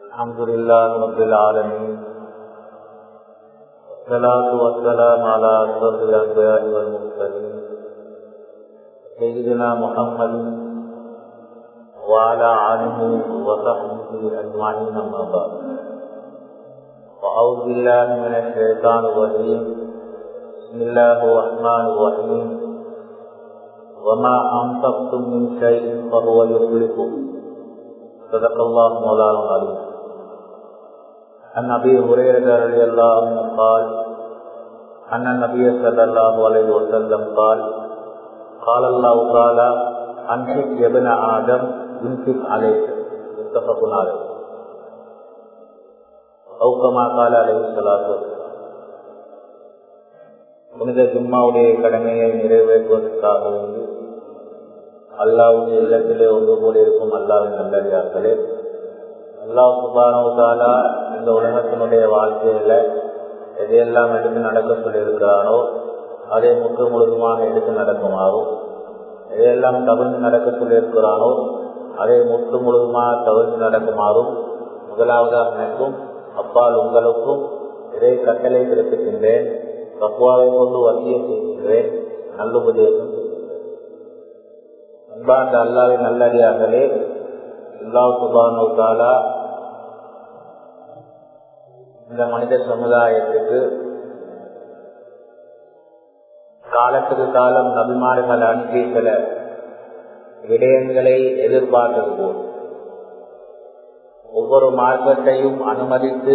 الحمد لله رب العالمين والصلاة والسلام على أشرف الأنبياء والمرسلين سيدنا محمد وعلى آله وصحبه أجمعين أما بعد وأعوذ بالله من الشيطان الرجيم بسم الله الرحمن الرحيم وما أنفقتم من شيء فهو يخلفه صدق الله مولانا العليم عن ابي هريره رضي الله عنه قال ان النبي صلى الله عليه وسلم قال قال الله تعالى انفق يا ابن ادم ينفق عليك متفق عليه او كما قال عليه الصلاه والسلام புனித ஜும்மாவுடைய கடமையை நிறைவேற்றுவதற்காக வேண்டி அல்லாவுடைய இல்லத்திலே ஒன்று கூடியிருக்கும் அல்லாவின் நல்லடியார்களே அல்லாஹ் சுபானோதாலா இந்த உலகத்தினுடைய வாழ்க்கையில எதையெல்லாம் எடுத்து நடக்க சொல்லியிருக்கிறானோ அதை முற்று முழுதுமாக எடுத்து நடக்குமாறும் எதையெல்லாம் தவிர்த்து நடக்க சொல்லியிருக்கிறானோ அதை முற்று முழுதுமாக தவிர்த்து நடக்குமாறும் முதலாவதாக எனக்கும் அப்பால் உங்களுக்கும் இதை கட்டளை பிறப்பிக்கின்றேன் தப்புவாவை கொண்டு வசிய செய்கின்றேன் நல்லுபதேசம் அன்பார்ந்த அல்லாவின் நல்லடியார்களே அல்லா சுபானுத்தாலா இந்த மனித சமுதாயத்துக்கு காலத்துக்கு காலம் நபிமார்கள் அனுப்பி சில விடயங்களை எதிர்பார்த்தது போல் ஒவ்வொரு மார்க்கத்தையும் அனுமதித்து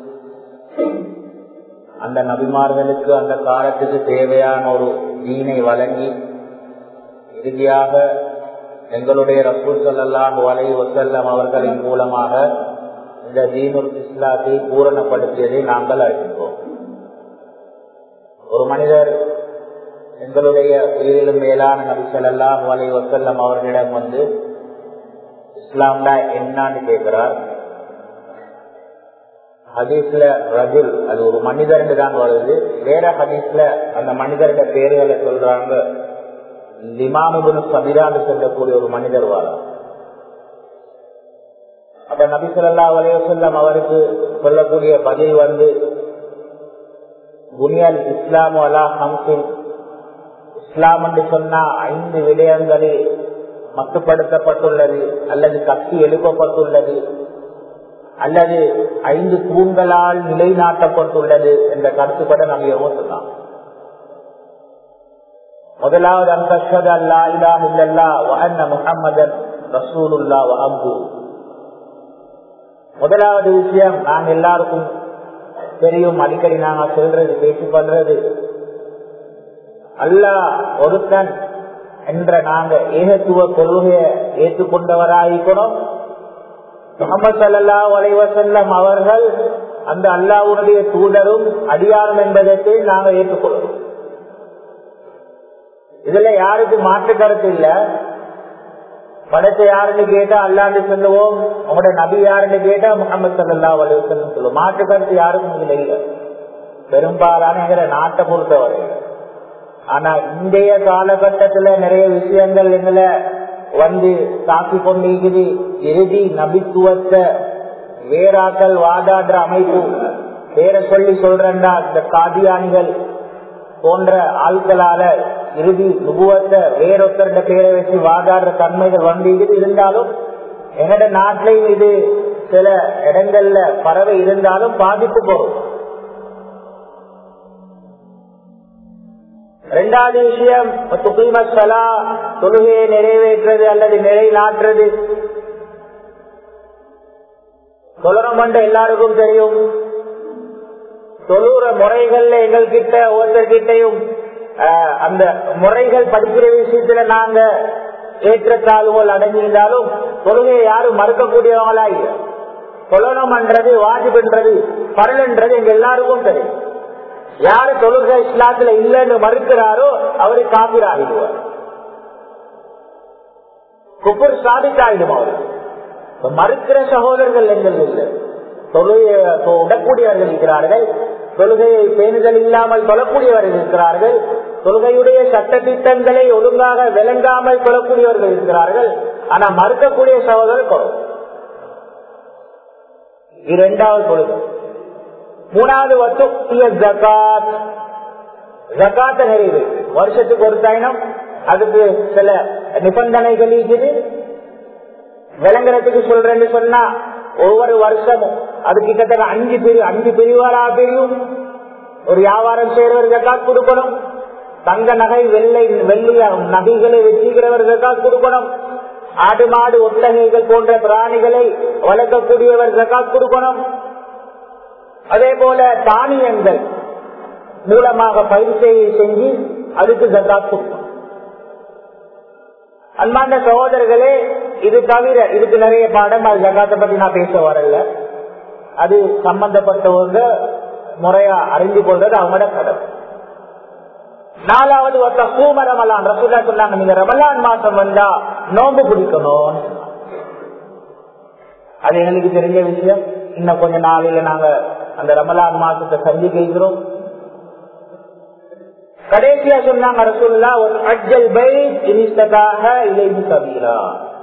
அந்த நபிமார்களுக்கு அந்த காலத்துக்கு தேவையான ஒரு தீனை வழங்கி இறுதியாக எங்களுடைய ரசூல் சல்லாஹ் வலை வசல்லம் அவர்களின் மூலமாக இந்த தீனுல் இஸ்லாத்தை பூரணப்படுத்தியதை நாங்கள் அறிகின்றோம் ஒரு மனிதர் எங்களுடைய உயிரிலும் மேலான நபி சொல்லாஹ் வலை வசல்லம் அவர்களிடம் வந்து இஸ்லாம்டா என்னான்னு கேட்கிறார் ஹதீஸ்ல ரஜுல் அது ஒரு மனிதர் தான் வருது வேற ஹதீஸ்ல அந்த மனிதருடைய பேர்களை சொல்றாங்க லிமாமுபுன் சபிரான்னு சொல்லக்கூடிய ஒரு மனிதர் வாரா அப்ப நபி சொல்லா வலையுசல்லம் அவருக்கு சொல்லக்கூடிய பதில் வந்து புனியல் இஸ்லாம் அலா ஹம்சின் இஸ்லாம் என்று சொன்னா ஐந்து விடயங்களில் மட்டுப்படுத்தப்பட்டுள்ளது அல்லது கட்டி எழுப்பப்பட்டுள்ளது அல்லது ஐந்து தூண்களால் நிலைநாட்டப்பட்டுள்ளது என்ற கருத்துப்பட நபியவோ சொன்னான் முதலாவது அந்தஷது அல்லா இலா இல்லல்லா வஅன்ன முஹம்மதன் ரசூலுல்லா வஅப்து முதலாவது விஷயம் நாங்க எல்லாருக்கும் தெரியும் அடிக்கடி நாங்க சொல்றது பேசி பண்றது அல்லாஹ் ஒருத்தன் என்ற நாங்க ஏகத்துவ கொள்கையை ஏற்றுக்கொண்டவராயிருக்கணும் முகமது சல்லா வலைவசல்லம் அவர்கள் அந்த அல்லாவுடைய தூதரும் அடியாரும் என்பதற்கு நாங்க ஏற்றுக்கொள்கிறோம் இதுல யாருக்கு மாற்று கருத்து இல்ல படத்தை யாருன்னு கேட்டா அல்லாண்டு சொல்லுவோம் உங்களோட நபி யாருன்னு கேட்டா முகமது சல்லா வலிவசல்லம் சொல்லுவோம் மாற்று கருத்து யாருக்கும் இதுல இல்ல பெரும்பாலான எங்களை நாட்டை பொறுத்தவரை ஆனா இன்றைய காலகட்டத்துல நிறைய விஷயங்கள் எங்களை வந்து தாக்கி கொண்டிருக்குது இறுதி நபித்துவத்தை வேறாக்கள் வாதாடுற அமைப்பு வேற சொல்லி சொல்றா இந்த காதியானிகள் போன்ற ஆட்களால இறுதி நுபுவத்தை வேறொத்தருட பேரை வச்சு வாதாடுற தன்மைகள் வந்து இருந்தாலும் எங்கட நாட்டிலையும் இது சில இடங்கள்ல பறவை இருந்தாலும் பாதிப்பு போகும் ரெண்டாவது விஷயம் துகிமசலா தொழுகையை நிறைவேற்றது அல்லது நிலைநாட்டுறது தொழரம் என்ற எல்லாருக்கும் தெரியும் தொழுற முறைகள்ல எங்கள்கிட்ட ஒவ்வொருத்தர்கிட்டையும் அந்த முறைகள் படிக்கிற விஷயத்துல நாங்க ஏற்றத்தாழ்வுகள் அடங்கியிருந்தாலும் தொழுகையை யாரும் மறுக்கக்கூடியவங்களா இல்லை தொழணும் என்றது வாஜிப்ன்றது பரலன்றது எங்க எல்லாருக்கும் தெரியும் யாரு தொழுகை இஸ்லாத்துல இல்லைன்னு மறுக்கிறாரோ அவரு காப்பீர் ஆகிடுவார் குப்பர் சாதித்தாயிடும் அவருக்கு மறுக்கிற சகோதரர்கள் எங்கள் இல்லை தொழுகையை உடக்கூடியவர்கள் இருக்கிறார்கள் தொழுகையை பேணுதல் இல்லாமல் தொழக்கூடியவர்கள் இருக்கிறார்கள் தொழுகையுடைய சட்ட திட்டங்களை ஒழுங்காக விளங்காமல் தொழக்கூடியவர்கள் இருக்கிறார்கள் ஆனா மறுக்கக்கூடிய சகோதரர் குறை இது ரெண்டாவது பொழுது மூணாவது வத்து ஜகாத் ஜகாத்த நிறைவு வருஷத்துக்கு ஒரு டைனம் அதுக்கு சில நிபந்தனைகள் இருக்குது விளங்குறதுக்கு சொல்றேன்னு சொன்னா ஒவ்வொரு வருஷமும் அது கிட்டத்தட்ட அஞ்சு பிரிவு அஞ்சு பிரிவாரா பிரியும் ஒரு வியாபாரம் செய்யறவர் ஜக்காத் கொடுக்கணும் தங்க நகை வெள்ளை வெள்ளி நகைகளை வச்சுக்கிறவர் ஜக்காத் கொடுக்கணும் ஆடு மாடு ஒட்டகைகள் போன்ற பிராணிகளை வளர்க்கக்கூடியவர் ஜக்காத் கொடுக்கணும் அதே போல தானியங்கள் மூலமாக பயிர் செஞ்சு அதுக்கு ஜக்காத் கொடுக்கணும் அன்பான சகோதரர்களே இது தவிர இதுக்கு நிறைய பாடம் அது ஜகாத்தை பத்தி நான் பேச வரல அது சம்பந்தப்பட்டவங்க முறையா அறிந்து கொள்றது அவங்களோட கடமை நாலாவது ஒருத்த பூம ரமலான் ரசூலா சொன்னாங்க நீங்க ரமலான் மாசம் வந்தா நோம்பு பிடிக்கணும் அது எங்களுக்கு தெரிஞ்ச விஷயம் இன்னும் கொஞ்ச நாளையில நாங்க அந்த ரமலான் மாசத்தை சந்திக்கிறோம் கடைசியா சொன்னாங்க ரசூல்லா ஒரு அஜல் பை இனிஸ்ததாக இலைவு கபீரா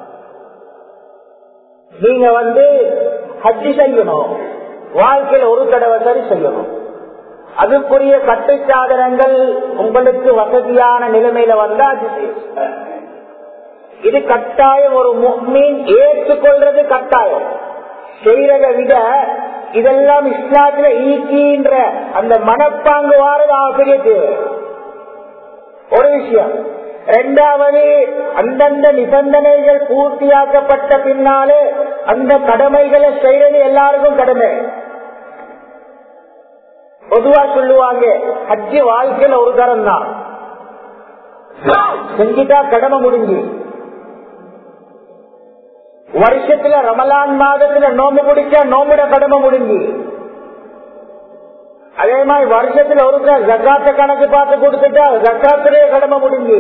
நீங்க வந்து ஹஜ்ஜி செய்யணும் வாழ்க்கையில ஒரு தடவை சரி செய்யணும் அதுக்குரிய கட்டு சாதனங்கள் உங்களுக்கு வசதியான நிலைமையில வந்தா அது செய்யும் இது கட்டாயம் ஒரு மீன் ஏற்றுக்கொள்றது கட்டாயம் செய்யறத விட இதெல்லாம் இஸ்லாத்துல ஈக்கின்ற அந்த மனப்பாங்கு வாரது பெரிய தேவை ஒரு விஷயம் இரண்டாவது அந்தந்த நிபந்தனைகள் பூர்த்தியாக்கப்பட்ட பின்னாலே அந்த கடமைகளை செய்யறது எல்லாருக்கும் கடமை பொதுவா சொல்லுவாங்க ஹஜ்ஜி வாழ்க்கையில ஒரு தரம் தான் செஞ்சுட்டா கடமை முடிஞ்சு வருஷத்துல ரமலான் மாதத்துல நோம்பு பிடிச்சா நோம்புட கடமை முடிஞ்சு அதே மாதிரி வருஷத்துல ஒரு ஜக்காத்த கணக்கு பார்த்து கொடுத்துட்டா ஜக்காத்திலே கடமை முடிஞ்சு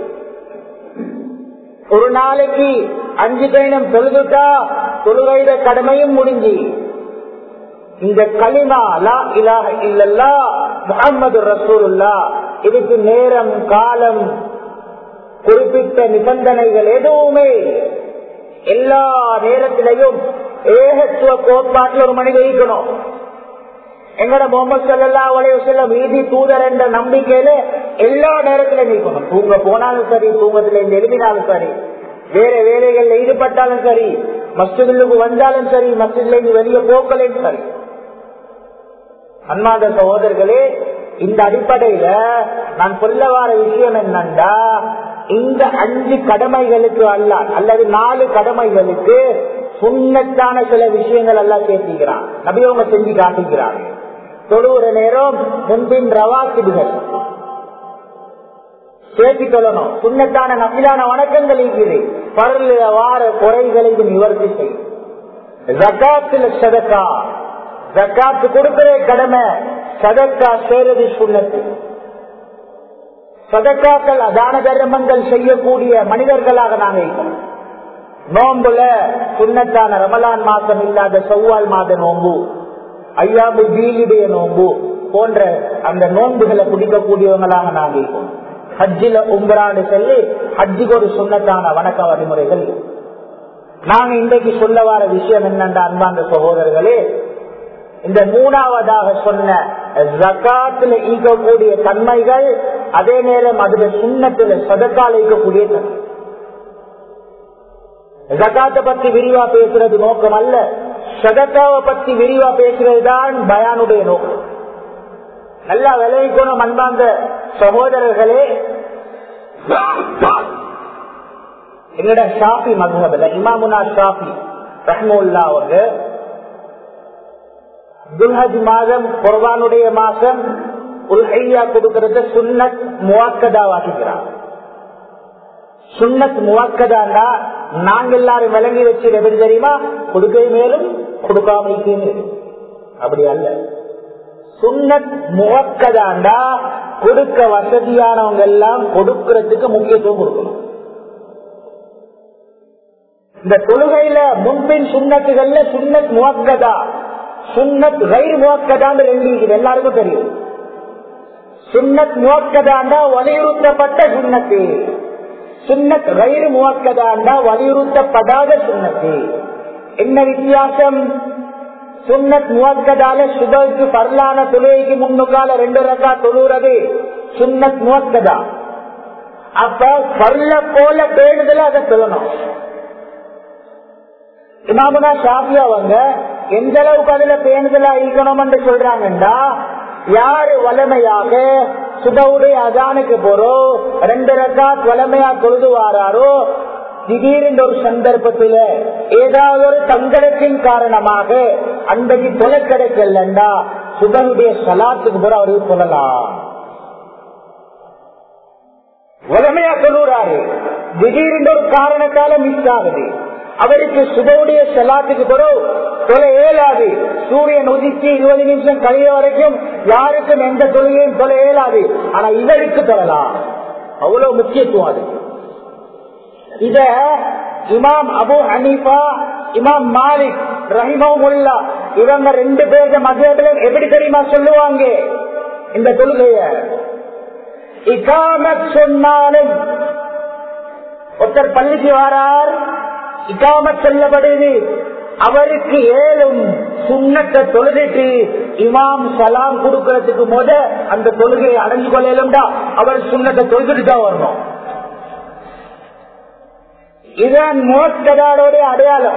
ஒரு நாளைக்கு அஞ்சு கைனம் தொழுதுட்டா தொழுகையிட கடமையும் முடிஞ்சு இந்த களிமா லா இலாஹ இல்லல்லா முகமது ரசூலுல்லா இதுக்கு நேரம் காலம் குறிப்பிட்ட நிபந்தனைகள் எதுவுமே எல்லா நேரத்திலையும் ஏகத்துவ கோட்பாட்டில் ஒரு மனித இருக்கணும் எங்கட முகமது சல்லா வளைய செல்ல வீதி தூதர் என்ற நம்பிக்கையில எல்லா நேரத்திலும் இருக்கணும் தூங்க போனாலும் சரி தூங்கத்துல இருந்து எழுதினாலும் சரி வேற வேலைகள்ல ஈடுபட்டாலும் சரி மஸ்ஜிதுக்கு வந்தாலும் சரி மஸ்ஜித்ல இருந்து வெளியே போக்கலையும் சரி அன்பாத சகோதரர்களே இந்த அடிப்படையில நான் சொல்ல வர விஷயம் என்னண்டா இந்த அஞ்சு கடமைகளுக்கு அல்ல அல்லது நாலு கடமைகளுக்கு சுண்ணத்தான சில விஷயங்கள் எல்லாம் சேர்த்திக்கிறான் நபியவங்க செஞ்சு காட்டுகிறாங்க தொழுகிற நேரம் முன்பின் ரவாசிடுகள் சேர்த்தி கொள்ளணும் சுண்ணத்தான நபிலான வணக்கங்கள் இருக்குது பரல வார குறைகளை இது நிவர்த்தி செய்யும் ஜக்காத்துல சதக்கா ஜக்காத்து கொடுக்கிற கடமை சதக்கா சேரது சுண்ணத்து சதக்காக்கள் அதான தர்மங்கள் செய்யக்கூடிய மனிதர்களாக நாங்கள் இருக்கோம் நோம்புல சுண்ணத்தான ரமலான் மாசம் இல்லாத செவ்வால் மாத நோம்பு ஐயாபு ஜீலுடைய நோம்பு போன்ற அந்த நோன்புகளை பிடிக்கக்கூடியவங்களாக நாங்கள் இருக்கோம் ஹஜ்ஜில உங்கரான்னு சொல்லி ஹஜ்ஜுக்கு ஒரு சுண்ணத்தான வணக்க வழிமுறைகள் நாங்க இன்றைக்கு சொல்ல வர விஷயம் என்னென்ற அன்பாந்த சகோதரர்களே இந்த மூணாவதாக சொன்ன ஜக்காத்துல ஈக்கக்கூடிய தன்மைகள் அதே நேரம் அதுல சுண்ணத்துல சதக்கால ஈக்கக்கூடிய தன்மை ஜக்காத்தை பத்தி விரிவா பேசுறது நோக்கம் அல்ல சதக்காவை பத்தி விரிவா பேசுறது தான் பயானுடைய நோக்கம் நல்லா விளைவிக்கணும் அன்பாந்த சகோதரர்களே எங்கட ஷாஃபி மதுஹபில் இமாமுனா ஷாஃபி ரஹ்முல்லா அவங்க துல்ஹஜ் மாதம் குர்பானுடைய மாசம் உல்ஹையா கொடுக்கறத சுன்னத் முவாக்கதா வாசிக்கிறார் சுன்னத் முவாக்கதாண்டா நாங்க எல்லாரும் விளங்கி வச்சு எப்படி தெரியுமா கொடுக்க மேலும் கொடுக்காம அப்படி அல்ல சுன்னத் முவக்கதாண்டா கொடுக்க வசதியானவங்க எல்லாம் கொடுக்கறதுக்கு முக்கியத்துவம் கொடுக்கணும் இந்த தொழுகையில முன்பின் சுண்ணத்துகள்ல சுன்னத் முவக்கதா சுன்னத் ரயில் முவக்கதான்னு ரெண்டு இருக்குது எல்லாருக்கும் தெரியும் சுன்னத் முவக்கதாண்டா வலியுறுத்தப்பட்ட சுண்ணத்து சுன்னத் ரயில் முவக்கதாண்டா வலியுறுத்தப்படாத சுண்ணத்து என்ன வித்தியாசம் சுன்னத் முவக்கதால சுபருக்கு பரலான தொழுகைக்கு முன்னுக்கால ரெண்டு ரக்கா தொழுறது சுன்னத் முவக்கதா அப்ப பல்ல போல பேணுதல அதை சொல்லணும் இமாமுனா ஷாஃபி அவங்க எந்த அளவுக்கு அதுல பேணுதலா இருக்கணும் என்று சொல்றாங்கன்னா யாரு வளமையாக சுபவுடைய அதானுக்கு போறோம் ரெண்டு ரக்காத் வளமையா தொழுது வாராரோ திடீர்னு ஒரு சந்தர்ப்பத்துல ஏதாவது ஒரு தங்கடத்தின் காரணமாக அன்றைக்கு தொலை கிடைக்கலண்டா சுபனுடைய சலாத்துக்கு போற அவருக்கு சொல்லலாம் வளமையா சொல்லுறாரு திடீர்னு ஒரு காரணத்தால மிஸ் ஆகுது அவருக்கு சுபவுடைய செலாத்துக்கு பிறகு தொலை இயலாது சூரியன் உதிச்சு இருபது நிமிஷம் கழிய வரைக்கும் யாருக்கும் எந்த தொழிலையும் தொலை இயலாது ஆனா இவருக்கு தொழலாம் அவ்வளவு முக்கியத்துவம் அது இத இமாம் அபு ஹனீஃபா இமாம் மாலிக் ரஹிமவுல்லா இவங்க ரெண்டு பேருடைய மதியத்துல எப்படி தெரியுமா சொல்லுவாங்க இந்த தொழுகைய இகாமத் சொன்னாலும் ஒருத்தர் பள்ளிக்கு வாரார் இகாமத் சொல்லப்படுது அவருக்கு ஏழும் சுண்ணத்தை தொழுதுட்டு இமாம் சலாம் கொடுக்கறதுக்கு முத அந்த தொழுகையை அடைஞ்சு கொள்ளலும்டா அவர் சுண்ணத்தை தொழுதுட்டு தான் வரணும் இதுதான் மோட்கதாரோட அடையாளம்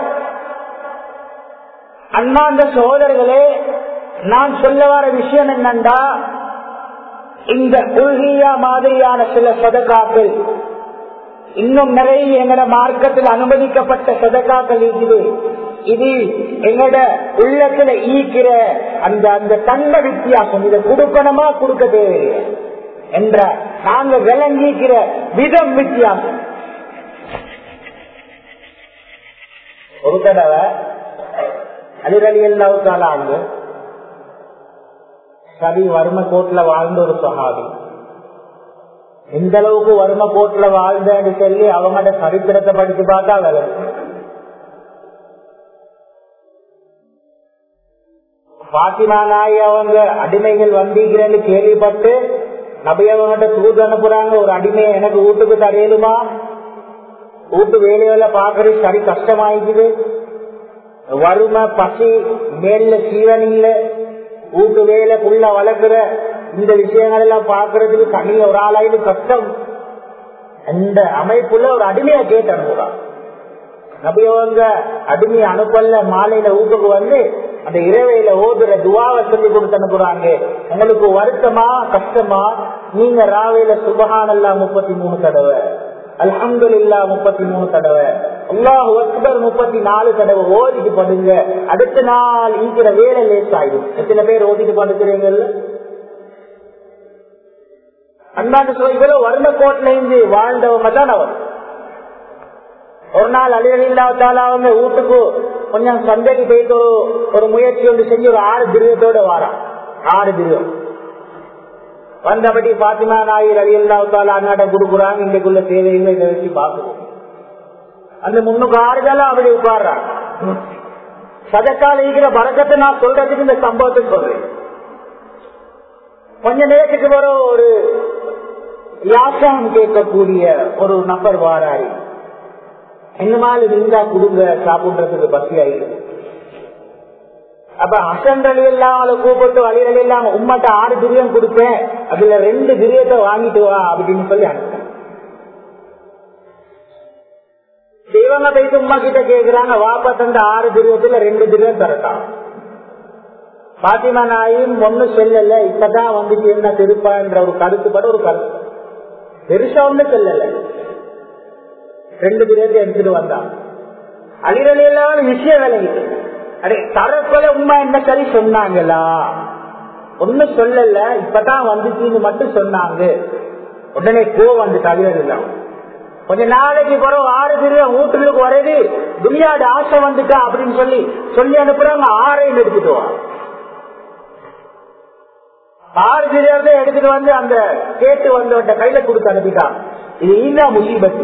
அண்ணாந்த சகோதரர்களே நான் சொல்ல வர விஷயம் என்னண்டா இந்த கொள்கையா மாதிரியான சில சதகாக்கள் இன்னும் நிறைய எங்கட மார்க்கத்தில் அனுமதிக்கப்பட்ட சதகாக்கள் இருக்குது இது எங்கட உள்ளத்துல ஈக்கிற அந்த அந்த தன்மை வித்தியாசம் இதை கொடுக்கணுமா கொடுக்க தேவையில்லை என்ற நாங்க விளங்கிக்கிற விதம் வித்தியாசம் ஒரு தடவை அலிரலி அல்லாவுக்கால சரி வறும கோட்ல வாழ்ந்த ஒரு சகாபி எந்த அளவுக்கு வறும கோட்ல வாழ்ந்தேன்னு சொல்லி அவங்களோட சரித்திரத்தை படிச்சு பார்த்தா வேலை பாத்திமா நாய் அவங்க அடிமைகள் வந்தீங்கிறேன்னு கேள்விப்பட்டு நபி அவங்ககிட்ட தூது அனுப்புறாங்க ஒரு அடிமையை எனக்கு வீட்டுக்கு தரையலுமா வீட்டு வேலையில பாக்குறது சரி கஷ்டமாயிக்குது வறுமை பசி மேல சீவன் இல்ல வீட்டு வேலை புள்ள வளர்க்கிற இந்த விஷயங்கள் எல்லாம் பாக்குறதுக்கு தனி ஒரு ஆளாயிடு கஷ்டம் அந்த அமைப்புல ஒரு அடிமையை கேட்டு அனுப்புறான் நபியவங்க அடிமையை அனுப்பல மாலையில வீட்டுக்கு வந்து அந்த இரவையில ஓதுற துவாவை சொல்லி கொடுத்து அனுப்புறாங்க உங்களுக்கு வருத்தமா கஷ்டமா நீங்க ராவையில சுபகானல்லா முப்பத்தி மூணு தடவை அல்ஹம்து இல்லா முப்பத்தி மூணு தடவை அல்லாஹ் அக்பர் முப்பத்தி நாலு தடவை ஓதிட்டு பண்ணுங்க அடுத்த நாள் இருக்கிற வேலை லேஸ் ஆயிடும் எத்தனை பேர் ஓதிட்டு பண்ணுறீங்கல்ல அன்பாண்டு சொல்ல வறுமை கோட்டில இருந்து வாழ்ந்தவங்க தான் அவர் ஒரு நாள் அழிவில்லாத்தால அவங்க வீட்டுக்கு கொஞ்சம் சந்தைக்கு போயிட்டு ஒரு ஒரு முயற்சி ஒன்று செஞ்சு ஒரு ஆறு திருவத்தோட வாரான் ஆறு திருவம் வந்தபடி பாத்திமா நாயர் அலி அல்லாத்தால அண்ணாட்டம் கொடுக்குறாங்க இன்றைக்குள்ள தேவையில்லை இதை வச்சு பார்க்கணும் அந்த முன்னுக்கு ஆறுதலா அப்படி உட்கார்றான் சதக்கால இருக்கிற பறக்கத்தை நான் சொல்றதுக்கு இந்த சம்பவத்தை சொல்றேன் கொஞ்ச நேரத்துக்கு வர ஒரு யாசகம் கேட்கக்கூடிய ஒரு நபர் வாராரு இந்த மாதிரி இருந்தா கொடுங்க சாப்பிடுறதுக்கு பசி ஆயிடுது அப்ப அசன் அலி எல்லாம் கூப்பிட்டு வழிகள் எல்லாம் உம்மட்ட ஆறு பிரியம் கொடுத்தேன் அதுல ரெண்டு பிரியத்தை வாங்கிட்டு வா அப்படின்னு சொல்லி அனுப்பேன் இவங்க போயிட்டு உமா கிட்ட கேக்குறாங்க வாப்பா தந்த ஆறு பிரியத்துல ரெண்டு பிரியம் தரட்டான் பாத்திமா நாயும் ஒண்ணு சொல்லல இப்பதான் வந்துட்டு என்ன திருப்பான்ற ஒரு கருத்துப்பட ஒரு கருத்து பெருசா ஒண்ணு சொல்லல ரெண்டு பிரியத்தை எடுத்துட்டு வந்தான் அழிரலி எல்லாம் விஷயம் விளங்கிட்டு அடே தரப்பல உண்மை என்ன சரி சொன்னாங்களா ஒண்ணு சொல்லல இப்பதான் வந்துச்சுன்னு மட்டும் சொன்னாங்க உடனே போ வந்து தவிர கொஞ்ச நாளைக்கு பிறகு ஆறு திருவம் வீட்டுக்கு வரது துணியாடு ஆசை வந்துட்டா அப்படின்னு சொல்லி சொல்லி அனுப்புறாங்க ஆறையும் எடுத்துட்டு வா ஆறு திருவத்தை எடுத்துட்டு வந்து அந்த கேட்டு வந்தவட்ட கையில கொடுத்து அனுப்பிட்டான் இது ஈனா முசீபத்து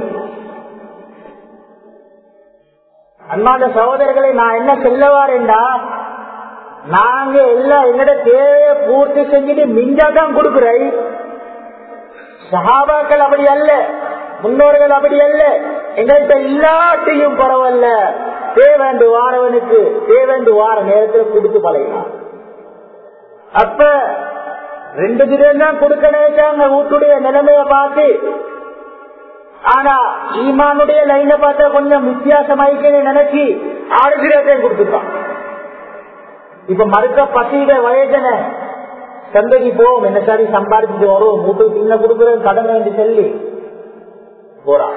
அன்பான சகோதரர்களை நான் என்ன செல்லவாருண்டா நாங்க எல்லாம் எங்கட தேவையை பூர்த்தி செஞ்சுட்டு மிஞ்சாதான் கொடுக்குறேன் சகாபாக்கள் அப்படி அல்ல முன்னோர்கள் அப்படி அல்ல எங்கள்கிட்ட இல்லாட்டியும் பரவாயில்ல தேவேண்டு வாரவனுக்கு தேவேண்டு வார நேரத்தில் கொடுத்து பழகினான் அப்ப ரெண்டு தினம் தான் கொடுக்க நினைச்சாங்க வீட்டுடைய நிலைமைய பார்த்து ஆனா ஈமானுடைய லைன பார்த்தா கொஞ்சம் வித்தியாசமாயிக்கே நினைச்சு ஆறு திரத்தையும் கொடுத்துட்டான் இப்ப மறுக்க பசியிட வயதன சந்தைக்கு போவோம் என்ன சாரி சம்பாதிச்சுட்டு வரும் வீட்டுக்கு சின்ன கொடுக்குறது கடன் என்று சொல்லி போறான்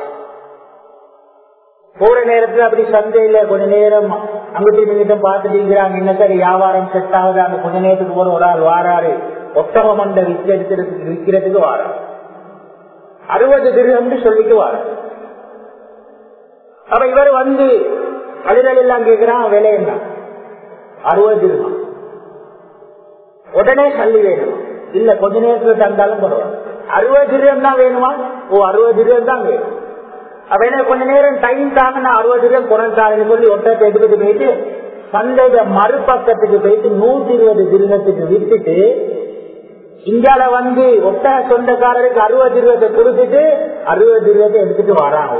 போற நேரத்துல அப்படி சந்தையில கொஞ்ச நேரம் அங்கிட்டு இங்கிட்டும் பார்த்துட்டு இருக்கிறாங்க என்ன சரி வியாபாரம் செட் ஆகுது அங்க கொஞ்ச நேரத்துக்கு போற ஒரு ஆள் வாராரு ஒத்தக மண்ட விற்கிறதுக்கு விற்கிறதுக்கு வாரம் அறுபது திருகம்னு சொல்லிட்டு வார அப்ப இவர் வந்து அழுதல் எல்லாம் கேட்கிறான் விலை என்ன அறுபது திருகம் உடனே சல்லி வேணும் இல்ல கொஞ்ச நேரத்துல தந்தாலும் பரவாயில்ல அறுபது திருகம் தான் வேணுமா ஓ அறுபது திருகம் தான் வேணும் அப்ப என்ன கொஞ்ச நேரம் டைம் தாங்க நான் அறுபது திருகம் குறைஞ்சாருன்னு சொல்லி ஒட்டத்தை எடுத்துட்டு போயிட்டு சந்தையில மறுபக்கத்துக்கு போயிட்டு நூத்தி இருபது திருகத்துக்கு விட்டுட்டு இந்தியால வந்து ஒட்ட சொந்தக்காரருக்கு அறுபது இருபதை கொடுத்துட்டு அறுபது இருபதை எடுத்துட்டு வராங்க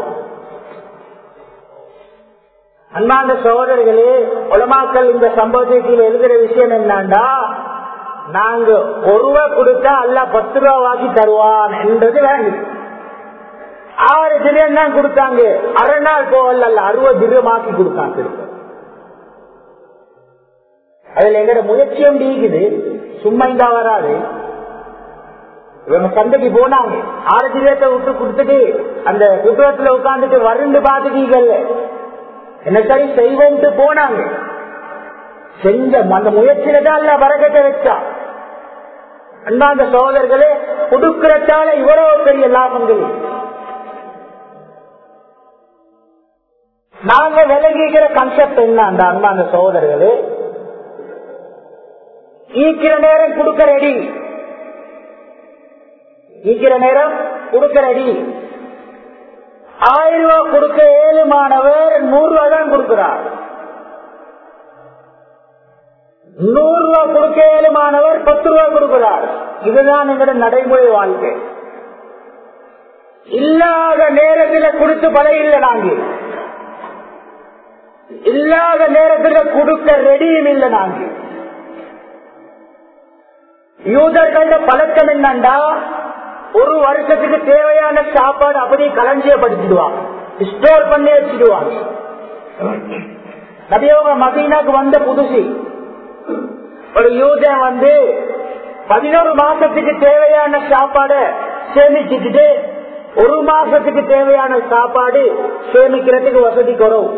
அன்பாந்த சகோதரர்களே உலமாக்கள் இந்த சம்பவத்துக்கு எழுதுற விஷயம் என்னண்டா நாங்க ஒரு ரூபா கொடுத்தா அல்ல பத்து ரூபா வாக்கி தருவான் என்றது வேண்டி ஆறு தினம் தான் கொடுத்தாங்க அரை நாள் போகல அல்ல அறுபது தினமாக்கி கொடுத்தாங்க அதுல எங்கட முயற்சியும் நீக்குது சும்மா இந்தா வராது இவங்க சந்தைக்கு போனாங்க ஆறு திரத்தை விட்டு கொடுத்துட்டு அந்த குற்றத்துல உட்காந்துட்டு வருந்து பார்த்துட்டீங்கல்ல என்ன சரி செய்வோம்ட்டு போனாங்க செஞ்ச அந்த முயற்சியில தான் அல்ல வரகத்தை வச்சா அண்ணாந்த சோதர்களே கொடுக்கிறதால இவ்வளவு பெரிய லாபங்கள் நாங்க விலகிக்கிற கன்செப்ட் என்ன அந்த அன்பாந்த சோதர்களே ஈக்கிற நேரம் கொடுக்க ரெடி ஈக்கிற நேரம் கொடுக்க ரெடி ஆயிரம் ரூபாய் கொடுக்க ஏழு மாணவர் நூறு ரூபாய் தான் கொடுக்கிறார் நூறு ரூபாய் கொடுக்க ஏழு மாணவர் பத்து ரூபாய் கொடுக்கிறார் இதுதான் எங்களோட நடைமுறை வாழ்க்கை இல்லாத நேரத்தில் கொடுத்து பழையில்லை நாங்க இல்லாத நேரத்தில் கொடுக்க ரெடியும் இல்லை நாங்க யூதர்கள பழக்கம் என்னண்டா ஒரு வருஷத்துக்கு தேவையான சாப்பாடு அப்படியே களஞ்சியப்படுத்திடுவாங்க ஸ்டோர் பண்ணி வச்சுடுவாங்க நபியோக மதீனாக்கு வந்த புதுசு ஒரு யூதன் வந்து பதினோரு மாசத்துக்கு தேவையான சாப்பாடு சேமிச்சுக்கிட்டு ஒரு மாசத்துக்கு தேவையான சாப்பாடு சேமிக்கிறதுக்கு வசதி குறவு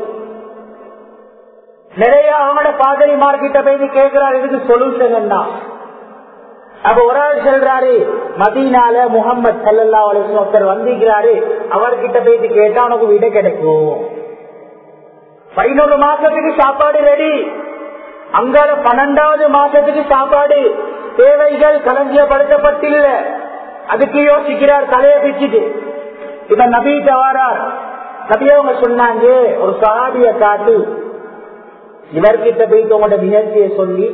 நிறைய அவங்களோட பாதிரி மார்க்கிட்ட போய் கேட்கிறார் இதுக்கு சொல்யூஷன் என்ன அப்ப ஒரு ஆள் சொல்றாரு மதீனால முகமது சல்லா ஒருத்தர் வந்திருக்கிறாரு அவர்கிட்ட போயிட்டு கேட்டா உனக்கு விட கிடைக்கும் பதினொரு மாசத்துக்கு சாப்பாடு ரெடி அங்கால பன்னெண்டாவது மாசத்துக்கு சாப்பாடு தேவைகள் களஞ்சியப்படுத்தப்பட்டில்ல அதுக்கு யோசிக்கிறார் தலையை பிச்சுட்டு இப்ப நபீட்ட வாரார் நபியவங்க சொன்னாங்க ஒரு சாதிய காட்டு இவர்கிட்ட போயிட்டு உங்களோட முயற்சியை சொல்லி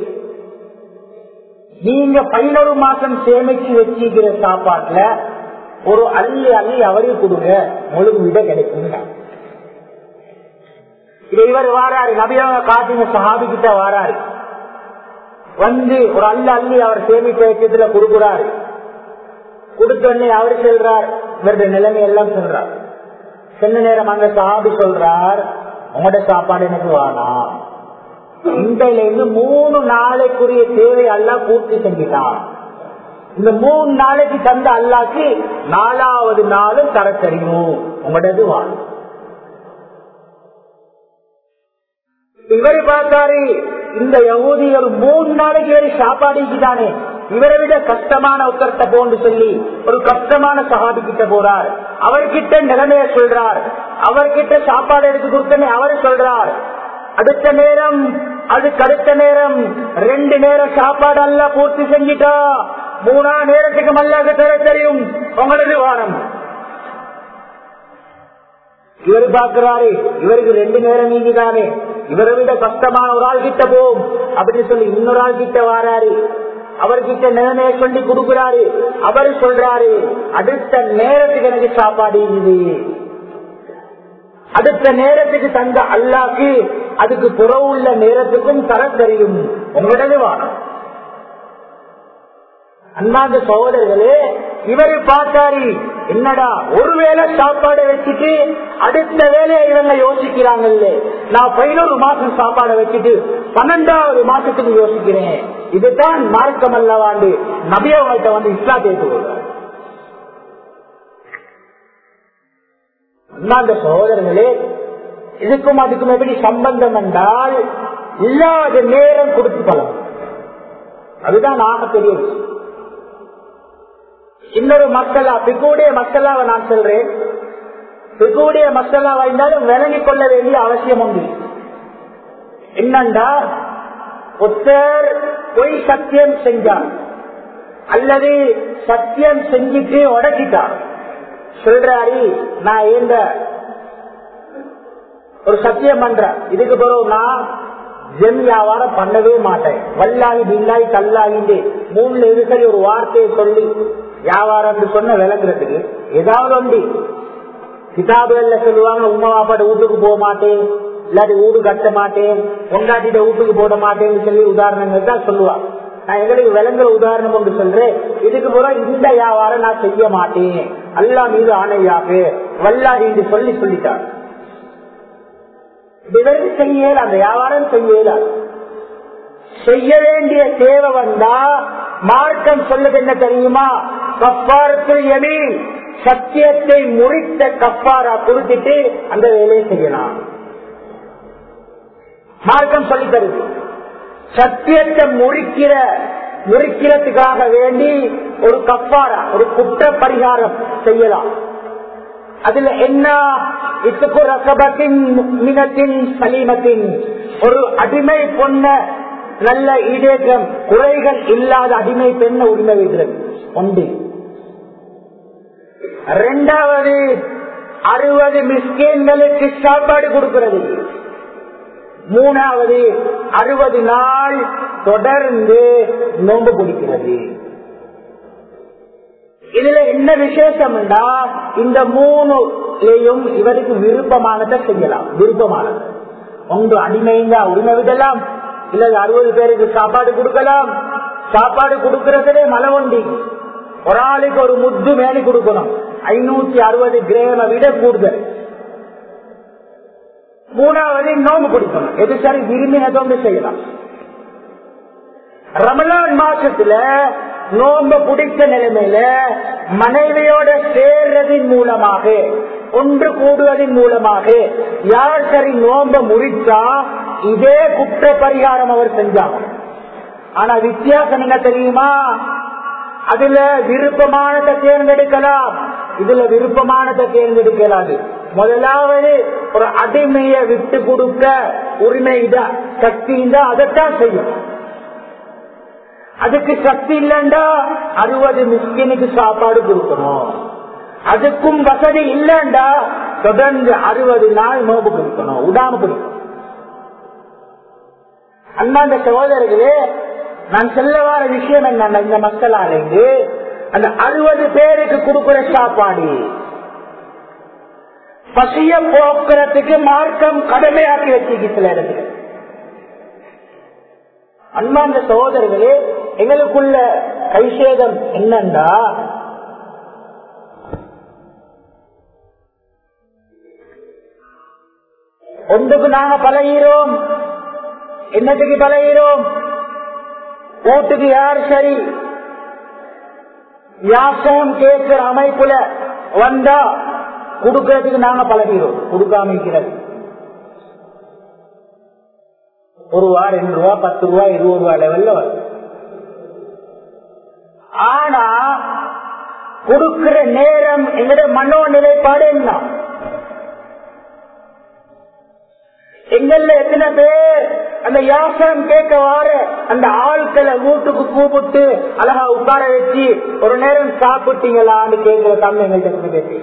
நீங்க பதினொரு மாசம் சேமிச்சு வச்சிருக்கிற சாப்பாட்டுல ஒரு அள்ளி அள்ளி அவரையும் கொடுங்க முழுகு விட கிடைக்கும் இவர் வாராரு நபியாக காட்டின சஹாபி கிட்ட வாராரு வந்து ஒரு அள்ளி அள்ளி அவர் சேமிச்ச வச்சதுல கொடுக்குறாரு கொடுத்தோடனே அவர் சொல்றார் இவருடைய நிலைமை எல்லாம் சொல்றார் சின்ன நேரம் அந்த சஹாபி சொல்றார் உங்களோட சாப்பாடு எனக்கு வேணாம் இன்றையில இருந்து மூணு நாளைக்குரிய தேவை அல்லா பூர்த்தி செஞ்சுட்டான் இந்த மூணு நாளைக்கு தந்த அல்லாக்கு நாலாவது நாளும் தர தெரியும் உங்களது வாழும் இவரு பார்த்தாரு இந்த யகுதி ஒரு மூணு நாளைக்கு வரை சாப்பாடுக்குதானே இவரை விட கஷ்டமான உத்தரத்தை போன்னு சொல்லி ஒரு கஷ்டமான சகாபி கிட்ட போறார் அவர்கிட்ட நிலைமைய சொல்றார் அவர்கிட்ட சாப்பாடு எடுத்து கொடுத்தனே அவர் சொல்றார் அடுத்த நேரம் அதுக்கு அடுத்த நேரம் ரெண்டு நேரம் சாப்பாடு அல்ல பூர்த்தி செஞ்சிட்டா மூணா நேரத்துக்கு மல்லாக தர தெரியும் உங்களது வாரம் இவர் பார்க்கிறாரு இவருக்கு ரெண்டு நேரம் நீங்கிதானே இவரை விட கஷ்டமான ஒரு ஆள் கிட்ட போகும் அப்படின்னு சொல்லி இன்னொரு ஆள் கிட்ட வாராரு அவர்கிட்ட நிலைமையை சொல்லி கொடுக்கிறாரு அவர் சொல்றாரு அடுத்த நேரத்துக்கு எனக்கு சாப்பாடு இது அடுத்த நேரத்துக்கு தந்த அல்லாக்கு அதுக்கு புறவு உள்ள நேரத்துக்கும் தர தெரியும் உங்களது வானம் அண்ணாந்த சகோதரர்களே இவரு பார்த்தாரு என்னடா ஒருவேளை சாப்பாடு வச்சுட்டு அடுத்த வேலையை இவங்க யோசிக்கிறாங்கல்ல நான் பதினோரு மாசம் சாப்பாடை வச்சுட்டு பன்னெண்டாவது மாசத்துக்கு யோசிக்கிறேன் இதுதான் மார்க்கம் அல்லவாண்டு நபியவங்கள்ட்ட வந்து இஸ்லாத்தை ஏற்றுக்கொள்றார் அண்ணாந்த சகோதரர்களே இதுக்கும் அதுக்கும் எப்படி சம்பந்தம் என்றால் இல்லாத நேரம் கொடுத்து பலம் அதுதான் ஆகப்பெரிய விஷயம் இன்னொரு மக்களா பிகுடைய மக்களாவை நான் சொல்றேன் பிகுடைய மக்களாவா இருந்தாலும் விளங்கிக் கொள்ள வேண்டிய அவசியம் உண்டு என்னண்டா ஒருத்தர் பொய் சத்தியம் செஞ்சார் அல்லது சத்தியம் செஞ்சுட்டு உடச்சிட்டார் சொல்றாரு நான் ஏந்த ஒரு சத்தியம் பண்றேன் இதுக்கு பிறகு நான் ஜெம் வியாபாரம் பண்ணவே மாட்டேன் வல்லாகி பில்லாகி கல்லாகிண்டு மூணுல இருக்கிற ஒரு வார்த்தையை சொல்லி வியாபாரம் சொன்ன விளக்குறதுக்கு ஏதாவது ஒண்டி கிதாபுகள்ல சொல்லுவாங்க உமா பாப்பாட்ட வீட்டுக்கு போக மாட்டேன் இல்லாட்டி வீடு கட்ட மாட்டேன் பொண்டாட்டிட்ட வீட்டுக்கு போட மாட்டேன்னு சொல்லி உதாரணங்கள் தான் சொல்லுவாங்க நான் எங்களுக்கு விளங்குற உதாரணம் ஒன்று சொல்றேன் இதுக்கு பிறகு இந்த வியாபாரம் நான் செய்ய மாட்டேன் அல்லா மீது ஆணையாக வல்லாடி என்று சொல்லி சொல்லிட்டார் இதற்கு செய்யல அந்த வியாபாரம் செய்யல செய்ய வேண்டிய தேவை வந்தா மார்க்கம் சொல்லுது என்ன தெரியுமா கப்பாரத்தில் எமீன் சத்தியத்தை முறித்த கப்பாரா கொடுத்துட்டு அந்த வேலையை செய்யலாம் மார்க்கம் சொல்லி தருது சத்தியத்தை முறிக்கிற முறிக்கிறதுக்காக வேண்டி ஒரு கப்பாரா ஒரு குற்ற பரிகாரம் செய்யலாம் அதுல என்ன இத்துக்கு ரசபத்தின் மினத்தின் சலீமத்தின் ஒரு அடிமை பொண்ண நல்ல ஈடேற்றம் குறைகள் இல்லாத அடிமை பெண்ண உரிமை வைக்கிறது ஒன்று இரண்டாவது அறுபது மிஸ்கேன்களுக்கு சாப்பாடு கொடுக்கிறது மூணாவது அறுபது நாள் தொடர்ந்து நோன்பு பிடிக்கிறது இதுல என்ன விசேஷம் இந்த மூணுலையும் இவருக்கு விருப்பமானதை செய்யலாம் விருப்பமானது ஒன்று அடிமைங்க உரிமை விடலாம் இல்ல அறுபது பேருக்கு சாப்பாடு கொடுக்கலாம் சாப்பாடு கொடுக்கறதுலே மலை ஒண்டி ஒரு ஆளுக்கு ஒரு முத்து மேலி கொடுக்கணும் ஐநூத்தி அறுபது கிராம விட கூடுதல் மூணாவது நோம்பு கொடுக்கணும் எது சரி விரும்பினதோண்டு செய்யலாம் ரமலான் மாசத்துல நோம்ப பிடித்த நிலைமையில மனைவியோட சேர்றதின் மூலமாக ஒன்று கூடுவதன் மூலமாக யார் சரி நோம்ப முறிச்சா இதே குற்ற பரிகாரம் அவர் செஞ்சாங்க ஆனா வித்தியாசம் என்ன தெரியுமா அதுல விருப்பமானதை தேர்ந்தெடுக்கலாம் இதுல விருப்பமானதை தேர்ந்தெடுக்கலாது முதலாவது ஒரு அடிமையை விட்டு கொடுக்க உரிமை தான் சக்தி தான் அதைத்தான் செய்யும் அதுக்கு சக்தி இல்லண்டா அறுபது மிஸ்கினுக்கு சாப்பாடு கொடுக்கணும் அதுக்கும் வசதி இல்லண்டா தொடர்ந்து அறுபது நாள் நோம்பு கொடுக்கணும் விடாம கொடுக்கணும் அண்ணாந்த சகோதரர்களே நான் சொல்ல வர விஷயம் என்ன இந்த மக்களாலேந்து அந்த அறுபது பேருக்கு கொடுக்கிற சாப்பாடு பசிய போக்குறதுக்கு மார்க்கம் கடமையாக்கி வச்சிருக்கு சில இடத்துல அன்பாந்த சகோதரர்களே எங்களுக்குள்ள கைசேதம் என்னன்னா ஒன்றுக்கு நாங்க பழகிறோம் என்னத்துக்கு பழகிறோம் ஓட்டுக்கு யார் சரி யாசகம் கேட்கிற அமைப்புல வந்தா கொடுக்கறதுக்கு நாங்க பழகிறோம் கொடுக்காம இருக்கிறது ஒரு ரூபா ரெண்டு ரூபா பத்து ரூபா இருபது ரூபா லெவல்ல வரும் ஆனா கொடுக்கிற நேரம் எங்களுடைய மனோ நிலைப்பாடு என்ன எங்கள்ல எத்தனை பேர் அந்த யாசனம் கேட்க வார அந்த ஆட்களை வீட்டுக்கு கூப்பிட்டு அழகா உட்கார வச்சு ஒரு நேரம் சாப்பிட்டீங்களான்னு கேட்கிற தம்பி எங்கள்கிட்ட பேசி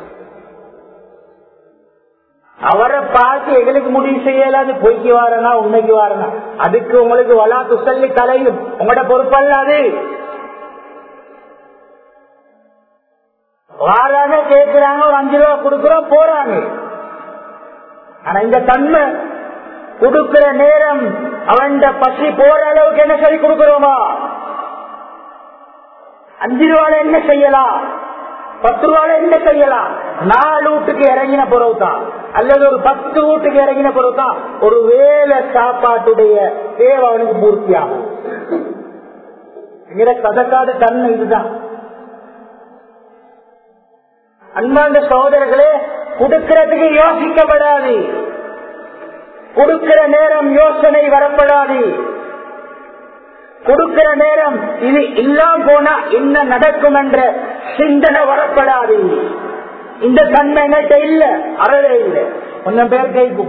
அவரை பார்த்து எங்களுக்கு முடிவு செய்யலாது பொய்க்கு வாரனா உண்மைக்கு வாரனா அதுக்கு உங்களுக்கு வலா துசல்லி தலையும் உங்களோட பொறுப்பல்ல அது வாராங்க கேட்கிறாங்க ஒரு அஞ்சு ரூபா கொடுக்குறோம் போறாங்க ஆனா இந்த தன்மை கொடுக்கிற நேரம் அவன் பசி போற அளவுக்கு என்ன சொல்லி கொடுக்கிறோமா அஞ்சு ரூபால என்ன செய்யலாம் பத்து ரூபால என்ன செய்யலாம் நாலு வீட்டுக்கு இறங்கின பிறகு தான் அல்லது ஒரு பத்து வீட்டுக்கு இறங்கின பிறகு தான் ஒரு வேலை சாப்பாட்டுடைய தேவை அவனுக்கு பூர்த்தி ஆகும் கதக்காத தன்மை இதுதான் அன்பாந்த சகோதரர்களே கொடுக்கிறதுக்கு யோசிக்கப்படாது கொடுக்கிற நேரம் யோசனை வரப்படாது கொடுக்கிற நேரம் இது இல்லாம போனா என்ன நடக்கும் என்ற சிந்தனை வரப்படாது இந்த தன்மை என்கிட்ட இல்ல அறவே இல்லை கொஞ்சம் பேர் கைக்கும்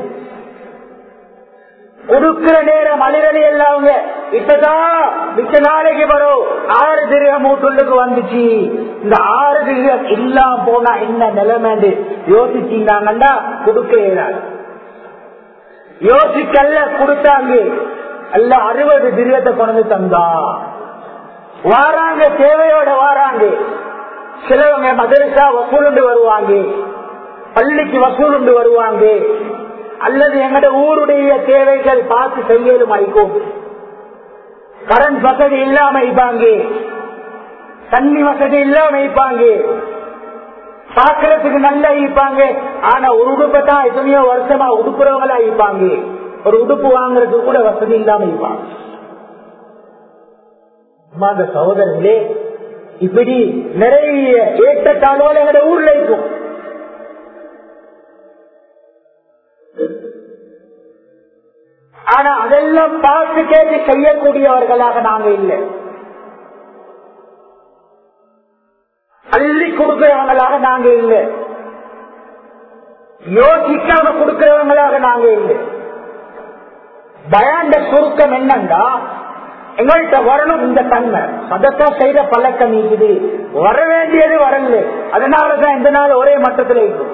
கொடுக்கிற நேரம் அலிரலி எல்லாவங்க இப்பதான் மிச்ச நாளைக்கு வரும் ஆறு திரியம் மூட்டுள்ளுக்கு வந்துச்சு இந்த ஆறு திரியம் இல்லாம போனா என்ன நிலைமை யோசிச்சீங்கன்னா கொடுக்க இயலாது யோசிக்கல்ல கொடுத்தாங்க அல்ல அறுபது திரியத்தை கொண்டு தந்தா வாராங்க தேவையோட வாராங்க சிலவங்க மதரசா வசூலுண்டு வருவாங்க பள்ளிக்கு வசூலுண்டு வருவாங்க அல்லது எங்கட ஊருடைய தேவைகள் பார்த்து செய்யலும் ஆயிக்கும் கரண்ட் வசதி இல்லாம இருப்பாங்க தண்ணி வசதி இல்லாம இருப்பாங்க பாக்குறதுக்கு நல்லா இருப்பாங்க ஆனா ஒரு உடுப்பை தான் எத்தனையோ வருஷமா உடுப்புறவங்களா இருப்பாங்க ஒரு உடுப்பு வாங்குறதுக்கு கூட வசதி இல்லாம இருப்பாங்க அந்த சகோதரர்களே இப்படி நிறைய ஏற்றத்தாழ்வால் எங்கட ஊர்ல இருக்கும் ஆனா அதெல்லாம் பார்த்து கேட்டு செய்யக்கூடியவர்களாக நாங்க இல்லை அள்ளி கொடுக்கிறவங்களாக நாங்க இல்லை யோசிக்காம கொடுக்கிறவங்களாக நாங்க இல்லை பயாண்ட சுருக்கம் என்னன்னா எங்கள்கிட்ட வரணும் இந்த தன்மை சதத்தா செய்த பழக்கம் இருக்குது வர வேண்டியது வரல அதனாலதான் இந்த நாள் ஒரே மட்டத்தில் இருக்கும்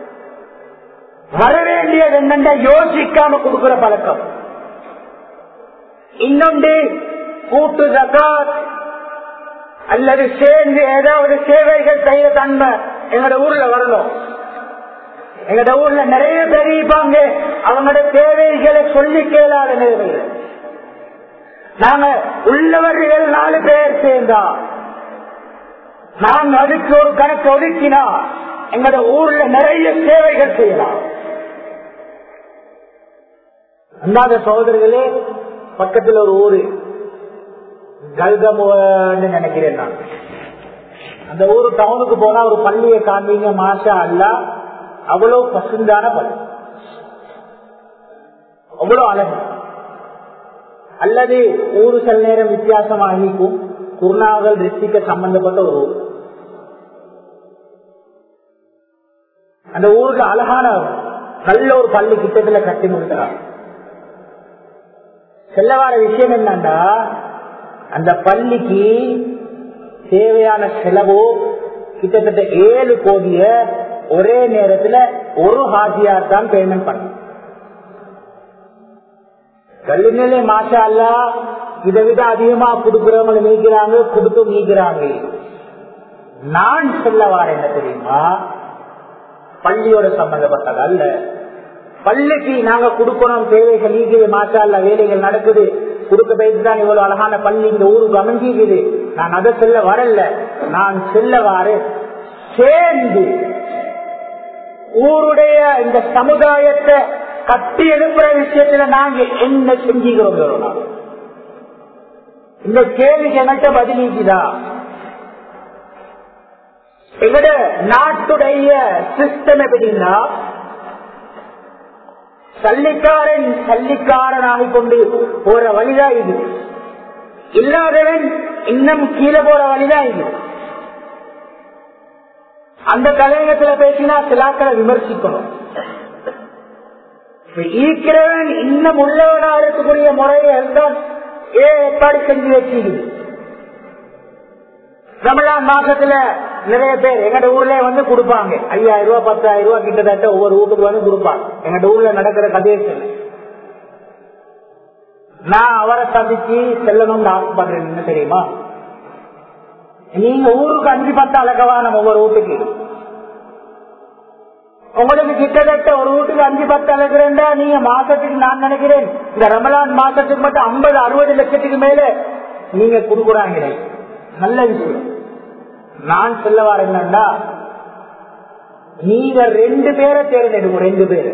வர வேண்டியது என்னென்ன யோசிக்காம கொடுக்கிற பழக்கம் இன்னொன்று கூட்டு ஜகாத் அல்லது சேர்ந்து ஏதாவது சேவைகள் செய்ய தன்மை எங்கட ஊர்ல வரணும் எங்கட ஊர்ல நிறைய பேர் இருப்பாங்க அவங்களோட தேவைகளை சொல்லி கேளாத நிலைமையில் நாங்க உள்ளவர்கள் நாலு பேர் சேர்ந்தா நாங்க அதுக்கு ஒரு கணக்கு ஒதுக்கினா எங்கட ஊர்ல நிறைய சேவைகள் செய்யலாம் அந்தாத சகோதரர்களே பக்கத்தில் ஒரு ஊரு கல்கமுன்னு நினைக்கிறேன் நான் அந்த ஊரு டவுனுக்கு போனா ஒரு பள்ளியை காமிங்க மாஷா அல்ல அவ்வளவு பசுந்தான பள்ளி அவ்வளவு அழகு அல்லது ஊரு சில நேரம் வித்தியாசமாக இருக்கும் குருநாகல் ரிஷிக்க சம்பந்தப்பட்ட ஒரு ஊர் அந்த ஊருக்கு அழகான நல்ல ஒரு பள்ளி கிட்டத்துல கட்டி முடிக்கிறார் செல்ல வர விஷயம் என்னன்னா அந்த பள்ளிக்கு தேவையான செலவு கிட்டத்தட்ட ஏழு கோடிய ஒரே நேரத்துல ஒரு ஹாஜியார் தான் பேமெண்ட் பண்ண கல்விநிலை மாஷா அல்ல இதை விட அதிகமா கொடுக்கிறவங்க நீக்கிறாங்க கொடுத்து நீக்கிறாங்க நான் சொல்ல வார என்ன தெரியுமா பள்ளியோட சம்பந்தப்பட்டது அல்ல பள்ளிக்கு நாங்க கொடுக்கணும் தேவைகள் நீக்கிது மாஷா அல்ல வேலைகள் நடக்குது கொடுக்க போயிட்டுதான் இவ்வளவு அழகான பள்ளி இந்த ஊருக்கு அமைஞ்சிக்குது நான் அதை சொல்ல வரல நான் சொல்ல வாரு சேர்ந்து ஊருடைய இந்த சமுதாயத்தை கட்டி எழுப்புற விஷயத்துல நாங்க என்ன செஞ்சுக்கிறோம் இந்த கேள்விக்கு என்கிட்ட பதிலீக்குதா எங்கட நாட்டுடைய சிஸ்டம் எப்படின்னா சல்லிக்காரன் சல்லிக்காரன் ஆகிக்கொண்டு போற வழிதான் இது இல்லாதவன் இன்னும் கீழே போற வழிதான் இது அந்த தலையங்கத்துல பேசினா சிலாக்களை விமர்சிக்கணும் ஈக்கிறவன் இன்னும் உள்ளவனா இருக்கக்கூடிய முறையை தான் ஏ ஏற்பாடு செஞ்சு வச்சிருக்குது ரமலான் மாசத்துல நிறைய பேர் எங்கட ஊர்ல வந்து கொடுப்பாங்க ஐயாயிரம் ரூபாய் பத்தாயிரம் ரூபாய் கிட்டத்தட்ட ஒவ்வொரு வீட்டுக்கு வந்து கொடுப்பாங்க எங்கட ஊர்ல நடக்கிற கதையை சொல்லு நான் அவரை சந்திச்சு செல்லணும்னு ஆசைப்படுறேன் என்ன தெரியுமா நீங்க ஊருக்கு அஞ்சு பத்து அழகவா நம்ம ஒவ்வொரு வீட்டுக்கு உங்களுக்கு கிட்டத்தட்ட ஒரு வீட்டுக்கு அஞ்சு பத்து அழைக்கிறேன்டா நீங்க மாசத்துக்கு நான் நினைக்கிறேன் இந்த ரமலான் மாசத்துக்கு மட்டும் ஐம்பது அறுபது லட்சத்துக்கு மேல நீங்க கொடுக்குறாங்களே நல்ல விஷயம் நான் சொல்ல வர என்னன்னா நீங்க ரெண்டு பேரை தேர்ந்தெடுங்க ரெண்டு பேரை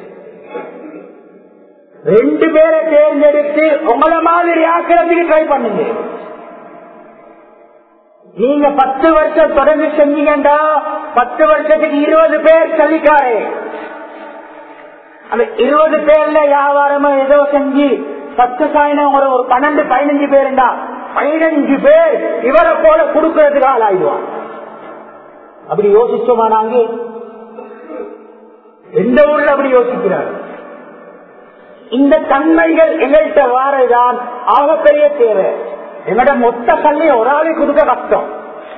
ரெண்டு பேரை தேர்ந்தெடுத்து உங்களை மாதிரி ஆக்கிறதுக்கு ட்ரை பண்ணுங்க நீங்க பத்து வருஷம் தொடர்ந்து செஞ்சீங்கடா பத்து வருஷத்துக்கு இருபது பேர் சலிக்காரே அந்த இருபது பேர்ல வியாபாரமா ஏதோ செஞ்சு பத்து சாயினம் ஒரு ஒரு பன்னெண்டு பதினஞ்சு பேருண்டா பதினஞ்சு பேர் இவரை போல கொடுக்கறதுக்கு ஆளாயிடுவான் அப்படி யோசிச்சோமா நாங்க எந்த ஊர்ல அப்படி யோசிக்கிறார் இந்த தன்மைகள் எங்கள்கிட்ட வாரதான் ஆகப்பெரிய தேவை எங்கட மொத்த கல்வி ஒரு ஆளுக்கு கொடுக்க கஷ்டம்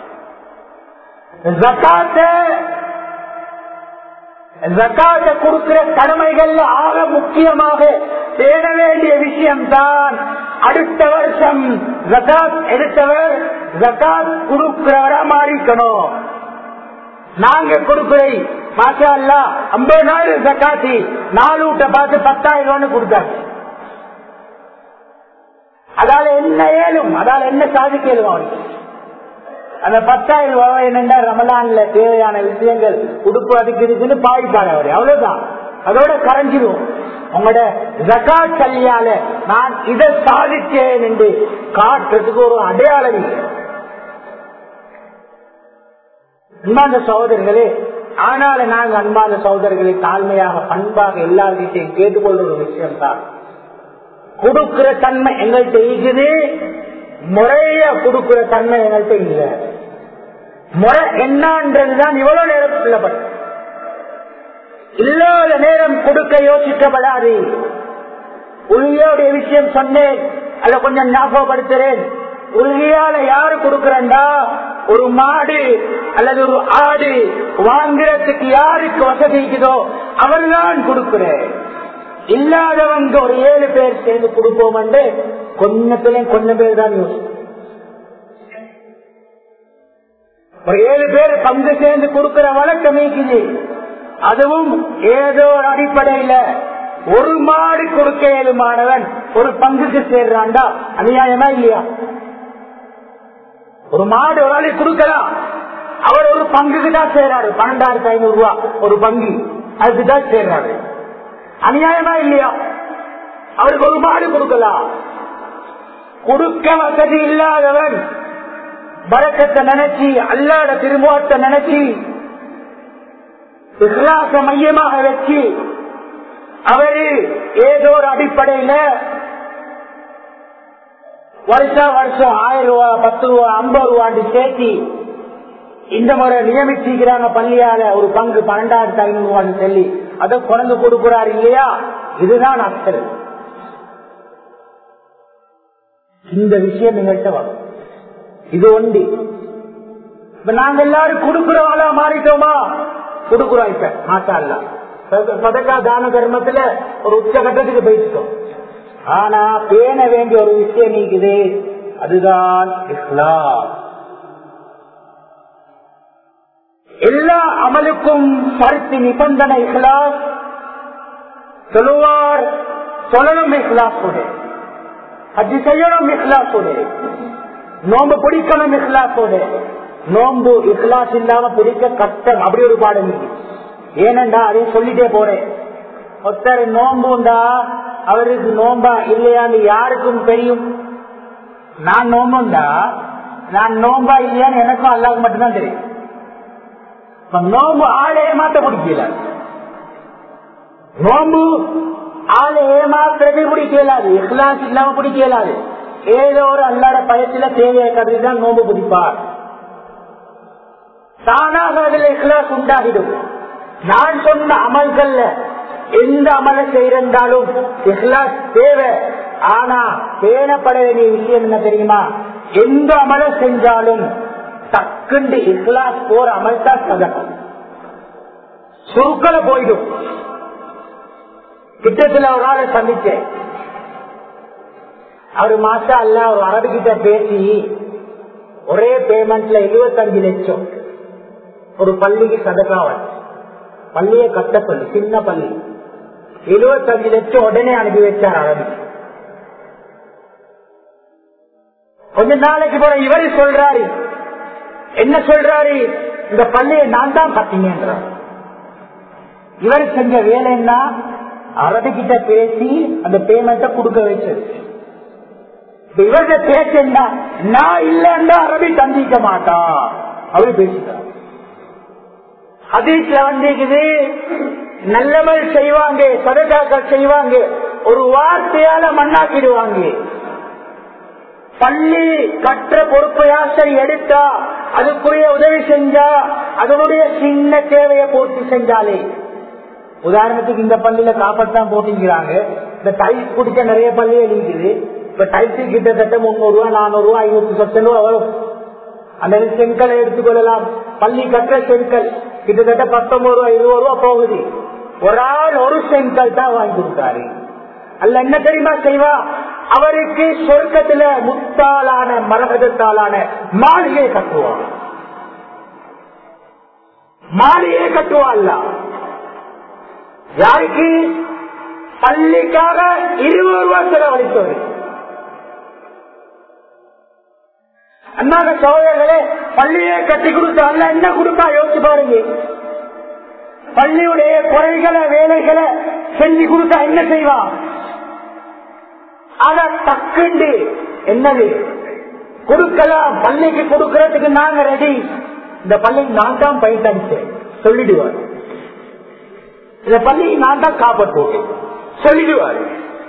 ஜக்காத்த கொடுக்கிற கடமைகள்ல ஆக முக்கியமாக தேட வேண்டிய விஷயம் தான் அடுத்த வருஷம் ஜக்காத் எடுத்தவர் ஜக்காத் கொடுக்கிறவரா மாறிக்கணும் நாங்க கொடுப்பதை மாஷா அல்லா ஐம்பதாயிரம் ஜக்காத்தி நாலு வீட்டை பார்த்து பத்தாயிரம் ரூபான்னு கொடுத்தாங்க அதால என்ன ஏழும் அதால என்ன சாதிக்கலும் அவனுக்கு அந்த பத்தாயிரம் ரூபாய் என்னென்றா ரமலான்ல தேவையான விஷயங்கள் உடுப்பு அதுக்கு இருக்குன்னு பாதிப்பாரு அவரு அவ்வளவுதான் அதோட கரைஞ்சிடும் உங்களோட ஜக்காத் கல்யால நான் இதை சாதிச்சேன் என்று காட்டுறதுக்கு ஒரு அடையாளம் இல்லை அன்பாந்த சகோதரர்களே ஆனால நாங்க அன்பாந்த சகோதரர்களை தாழ்மையாக பண்பாக எல்லா விஷயம் கேட்டுக்கொள்ற ஒரு விஷயம் தான் கொடுக்கிற தன்மை எங்கள்கிட்ட இருக்குது முறைய கொடுக்கிற தன்மை எங்கள்கிட்ட இல்ல முறை என்னன்றதுதான் இவ்வளவு நேரம் சொல்லப்பட்ட இல்லாத நேரம் கொடுக்க யோசிக்கப்படாது உள்கையோடைய விஷயம் சொன்னேன் அதை கொஞ்சம் ஞாபகப்படுத்துறேன் உள்கையால யாரு கொடுக்கிறண்டா ஒரு மாடு அல்லது ஒரு ஆடு வாங்குறதுக்கு யாருக்கு வசதி இருக்குதோ அவர்தான் கொடுக்கிறேன் இல்லாதவங்க ஒரு ஏழு பேர் சேர்ந்து கொடுப்போம் என்று கொஞ்சத்திலையும் கொஞ்சம் பேர் தான் யோசிக்கும் ஒரு ஏழு பேர் பங்கு சேர்ந்து கொடுக்கிற வழக்கம் இருக்குது அதுவும் ஏதோ ஒரு அடிப்படையில ஒரு மாடு கொடுக்க ஏழுமானவன் ஒரு பங்குக்கு சேர்றான்டா அநியாயமா இல்லையா ஒரு மாடு ஒரு ஆளை கொடுக்கலாம் அவர் ஒரு பங்குக்கு தான் சேர்றாரு பன்னெண்டாயிரத்தி ஐநூறு ரூபாய் ஒரு பங்கு அதுக்கு தான் சேர்றாரு அநியாயமா இல்லையா அவருக்கு ஒரு மாடு கொடுக்கலாம் கொடுக்க வசதி இல்லாதவன் பழக்கத்தை நினைச்சு அல்லாட திருமுகத்தை நினைச்சு விசுவாச மையமாக வச்சு அவரு ஏதோ ஒரு அடிப்படையில வருஷம் வருஷம் ஆயிரம் ரூபாய் பத்து ரூபாய் ஐம்பது ரூபாய் சேர்த்தி இந்த முறை நியமிச்சிருக்கிறாங்க பள்ளியால ஒரு பங்கு பன்னெண்டாயிரத்தி ஐநூறு ரூபான்னு சொல்லி அதை குறைந்து கொடுக்கிறார் இல்லையா இதுதான் அக்கறை இந்த விஷயம் எங்கள்கிட்ட வரும் இது ஒண்டி இப்ப நாங்க எல்லாரும் கொடுக்கிறவங்களா மாறிட்டோமா கொடுக்கிறோம் இப்ப மாசா இல்ல சதக்கா தான தர்மத்துல ஒரு உச்சகட்டத்துக்கு போயிட்டோம் ஆனா பேண வேண்டிய ஒரு விஷயம் நீக்குது அதுதான் இஸ்லாம் எல்லா அமலுக்கும் பருத்தி நிபந்தனை இஸ்லாஸ் சொல்லுவார் சொல்லணும் இஸ்லாஸோட ஹஜ்ஜி செய்யணும் இஸ்லாஸோட நோம்பு பிடிக்கணும் இஸ்லாஸோட நோம்பு இஸ்லாஸ் இல்லாம பிடிக்க கஷ்டம் அப்படி ஒரு பாடம் இருக்கு ஏனண்டா அதையும் சொல்லிட்டே போறேன் ஒருத்தர் நோம்புண்டா அவருக்கு நோம்பா இல்லையான்னு யாருக்கும் தெரியும் நான் நோம்புண்டா நான் நோம்பா இல்லையான்னு எனக்கும் அல்லாவுக்கு மட்டும்தான் தெரியும் நோம்பு ஆளை ஏமாத்த பிடிக்கல நோம்பு ஆளை ஏமாத்துறது பிடிக்கலாது இஸ்லாஸ் இல்லாம பிடிக்கலாது ஏதோ ஒரு அல்லாட பயத்துல தேவையை கருதி தான் நோம்பு பிடிப்பார் தானாக அதுல இஸ்லாஸ் உண்டாகிடும் நான் சொன்ன அமல்கள்ல எந்த அமலை செய்யறாலும் இஸ்லாஸ் தேவை ஆனா பேணப்பட வேண்டிய விஷயம் என்ன தெரியுமா எந்த அமலை செஞ்சாலும் டக்குண்டு இஸ்லாஸ் போற அமல் தான் சதகம் சுருக்கல போயிடும் கிட்டத்துல ஒரு ஆளை சந்திச்சேன் அவரு மாசா அல்ல ஒரு அரபு கிட்ட பேசி ஒரே பேமெண்ட்ல இருபத்தஞ்சு லட்சம் ஒரு பள்ளிக்கு சதக்கா வச்சு பள்ளியை கட்ட சொல்லி சின்ன பள்ளி எழுபத்தஞ்சு லட்சம் உடனே அனுப்பி வச்சார் அரபி கொஞ்ச நாளைக்கு போற இவரு சொல்றாரு என்ன சொல்றாரு இந்த பள்ளியை நான் தான் கட்டினேன்றார் இவர் செஞ்ச வேலை என்ன அரபி கிட்ட பேசி அந்த பேமெண்ட்டை கொடுக்க வச்சது இவர்கிட்ட பேச என்ன நான் இல்லைன்னா அரபி தந்திக்க மாட்டான் அவரு பேசிட்டார் ஹதீஸ்ல வந்திருக்குது நல்லமல் செய்வாங்க சதகாக்கள் செய்வாங்க ஒரு வார்த்தையால மண்ணாக்கிடுவாங்க பள்ளி கற்ற பொறுப்பையாசை எடுத்தா அதுக்குரிய உதவி செஞ்சா அதனுடைய சின்ன தேவையை பூர்த்தி செஞ்சாலே உதாரணத்துக்கு இந்த பள்ளியில காப்பத்தான் போட்டிக்கிறாங்க இந்த டைல்ஸ் குடிக்க நிறைய பள்ளி இருக்குது இப்ப டைல்ஸ் கிட்டத்தட்ட முன்னூறு ரூபாய் நானூறு ரூபாய் ஐநூத்தி சொத்து ரூபாய் வரும் அந்த செங்கலை எடுத்துக்கொள்ளலாம் பள்ளி கற்ற செங்கல் கிட்டத்தட்ட பத்தொன்பது ரூபாய் இருபது ரூபாய் போகுது ஒரு ஆள் ஒரு செங்கல் தான் வாங்கி கொடுத்தாரு அல்ல என்ன தெரியுமா செய்வா அவருக்கு சொர்க்கத்துல முத்தாலான மரகதத்தாலான மாளிகை கட்டுவான் மாளிகை கட்டுவாள்ல யாருக்கு பள்ளிக்காக இருபது ரூபாய் செலவழித்தவர் அண்ணாக சோதர்களே பள்ளியை கட்டி கொடுத்த அல்ல என்ன கொடுத்தா யோசிச்சு பாருங்க பள்ளியுடைய குறைகளை வேலைகளை செஞ்சு கொடுத்தா என்ன செய்வான் அத டக்குண்டு என்னது கொடுக்கலாம் பள்ளிக்கு கொடுக்கறதுக்கு நாங்க ரெடி இந்த பள்ளிக்கு நான் தான் பயன்படுத்தேன் சொல்லிடுவார் இந்த பள்ளியை நான் தான் காப்பாற்றுவேன் சொல்லிடுவார்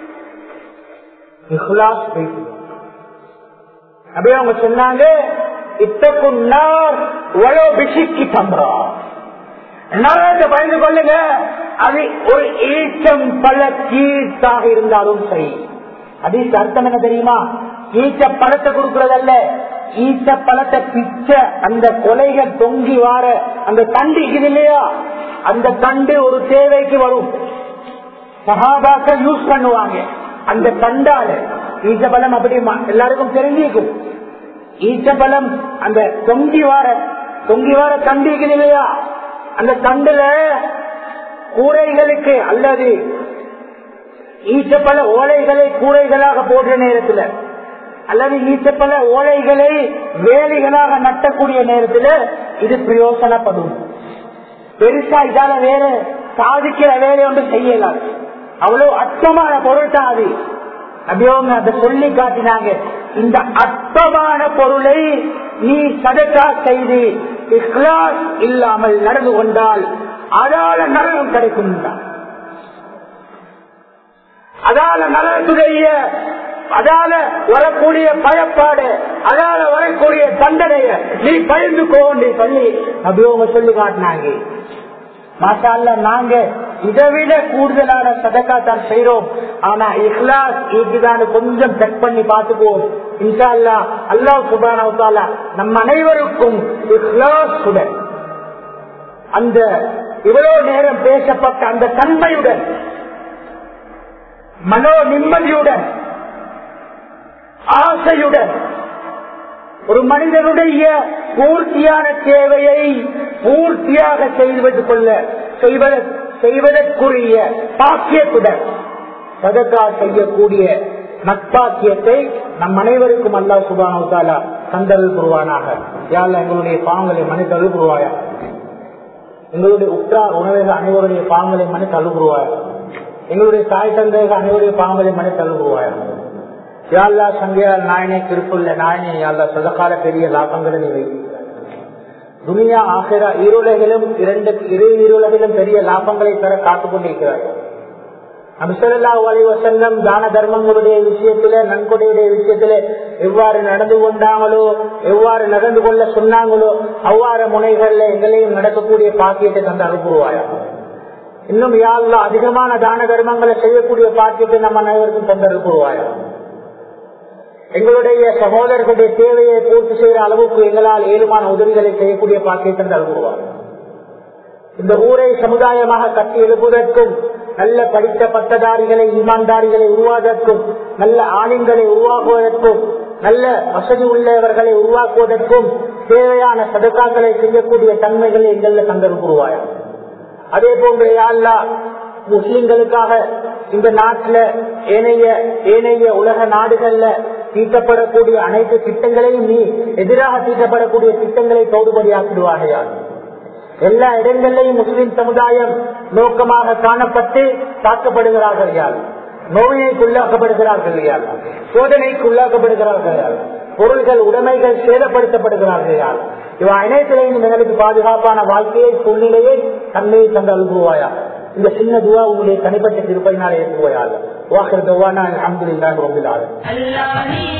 இஹ்லாஸ் பேசுவார் அப்படியே அவங்க சொன்னாங்க இத்தக்கும் நார் வளோ பிசிக்கு தம்பரா நரகத்தை பயந்து கொள்ளுங்க அது ஒரு ஈச்சம் பல கீழ்த்தாக இருந்தாலும் சரி அதீஸ் அர்த்தம் என்ன தெரியுமா ஈச்ச பழத்தை கொடுக்கறதல்ல ஈச்ச பழத்தை பிச்ச அந்த கொலைகள் தொங்கி வார அந்த தண்டு இது இல்லையா அந்த தண்டு ஒரு தேவைக்கு வரும் சகாபாக்கள் யூஸ் பண்ணுவாங்க அந்த தண்டால ஈச்சபலம் அப்படி எல்லாருக்கும் தெரிஞ்சிருக்கும் ஈச்சபலம் அந்த தொங்கி வார தொங்கி வார தண்டு இருக்குது இல்லையா அந்த தண்டுல கூரைகளுக்கு அல்லது ஈச்சப்பல ஓலைகளை கூரைகளாக போடுற நேரத்தில் அல்லது ஈச்சப்பல ஓலைகளை வேலைகளாக நட்டக்கூடிய நேரத்தில் இது பிரயோசனப்படும் பெருசா இதால வேற சாதிக்கிற வேலை ஒன்று செய்யலாம் அவ்வளவு அற்பமான பொருள் தான் அது அப்படியோங்க அதை சொல்லி காட்டினாங்க இந்த அற்பமான பொருளை நீ சதக்கா செய்து இஸ்லாஸ் இல்லாமல் நடந்து கொண்டால் அதால நரகம் கிடைக்கும் அதால நரகத்துடைய அதால வரக்கூடிய பயப்பாடு அதால வரக்கூடிய தண்டனைய நீ பயந்து கோண்டி சொல்லி அப்படியோங்க சொல்லி காட்டினாங்க மாஷால்ல நாங்க இதை விட கூடுதலான சதக்கா தான் செய்யறோம் ஆனா இஹ்லாஸ் இதுதான் கொஞ்சம் செக் பண்ணி பார்த்துக்குவோம் இன்ஷா அல்லா அல்லாஹ் சுபானா நம் அனைவருக்கும் இஹ்லாஸுடன் அந்த இவ்வளவு நேரம் பேசப்பட்ட அந்த தன்மையுடன் மனோ நிம்மதியுடன் ஆசையுடன் ஒரு மனிதனுடைய பூர்த்தியான தேவையை பூர்த்தியாக செய்து கொள்ள செய்வதற்குரிய பாக்கியத்துடன் சதக்கா செய்யக்கூடிய நட்பாக்கியத்தை நம் அனைவருக்கும் அல்லா சுபானா தந்தல் புருவானாக யாழ் எங்களுடைய பாவங்களை மனு தழுப்புருவாயா எங்களுடைய உற்றார் உணவுகள் அனைவருடைய பாவங்களை மனு தழுப்புருவாயா எங்களுடைய தாய் தந்தைகள் அனைவருடைய பாவங்களை மனு தழுப்புருவாயா யாழ்லா சங்கையால் நாயனே திருப்புள்ள நாயனே யாழ்லா சதகால பெரிய லாபங்களை நீ வைக்கிறார் துனியா ஆகிரா ஈருலகிலும் இரண்டு இரு ஈருலகிலும் பெரிய லாபங்களை பெற காத்துக் கொண்டிருக்கிறார்கள் அம்சல்லா அலி வசல்லம் தான தர்மங்களுடைய விஷயத்தில நன்கொடையுடைய விஷயத்தில எவ்வாறு நடந்து கொண்டாங்களோ எவ்வாறு நடந்து கொள்ள சொன்னாங்களோ அவ்வாறு முனைகள்ல எங்களையும் நடக்கக்கூடிய பாக்கியத்தை தந்து அனுப்புவாயா இன்னும் யாழ்லா அதிகமான தான தர்மங்களை செய்யக்கூடிய பாக்கியத்தை நம்ம அனைவருக்கும் தந்து அனுப்புவாயா எங்களுடைய சகோதரர்களுடைய தேவையை பூர்த்தி செய்கிற அளவுக்கு எங்களால் ஏழுமான உதவிகளை செய்யக்கூடிய பாக்கியத்தை தருவார் இந்த ஊரை சமுதாயமாக கட்டி எழுப்புவதற்கும் நல்ல படித்த பட்டதாரிகளை ஈமான்தாரிகளை உருவாவதற்கும் நல்ல ஆளுங்களை உருவாக்குவதற்கும் நல்ல வசதி உள்ளவர்களை உருவாக்குவதற்கும் தேவையான சதக்காக்களை செய்யக்கூடிய தன்மைகளை எங்களில் தந்தருவாயா அதே போன்று யாழ்லா முஸ்லிம்களுக்காக இந்த நாட்டில ஏனைய ஏனைய உலக நாடுகள்ல தீட்டப்படக்கூடிய அனைத்து திட்டங்களையும் நீ எதிராக தீட்டப்படக்கூடிய திட்டங்களை தோடுபடியாக்கிடுவாகையால் எல்லா இடங்களிலையும் முஸ்லிம் சமுதாயம் நோக்கமாக காணப்பட்டு தாக்கப்படுகிறார்கள் யார் நோயினைக்குள்ளாக்கப்படுகிறார்கள் யார் சோதனைக்குள்ளாக்கப்படுகிறார்கள் யார் பொருள்கள் உடைமைகள் சேதப்படுத்தப்படுகிறார்கள் யார் இவ அனைத்திலையும் எங்களுக்கு பாதுகாப்பான வாழ்க்கையை சூழ்நிலையை தன்மையை தந்து அழுகுவாயா இந்த சின்ன துவா உங்களுடைய தனிப்பட்ட திருப்பதினாலே ஏற்றுவாயாக வாக்குற துவானா அஹமதுல்லாஹ் ரபில் ஆலமீன்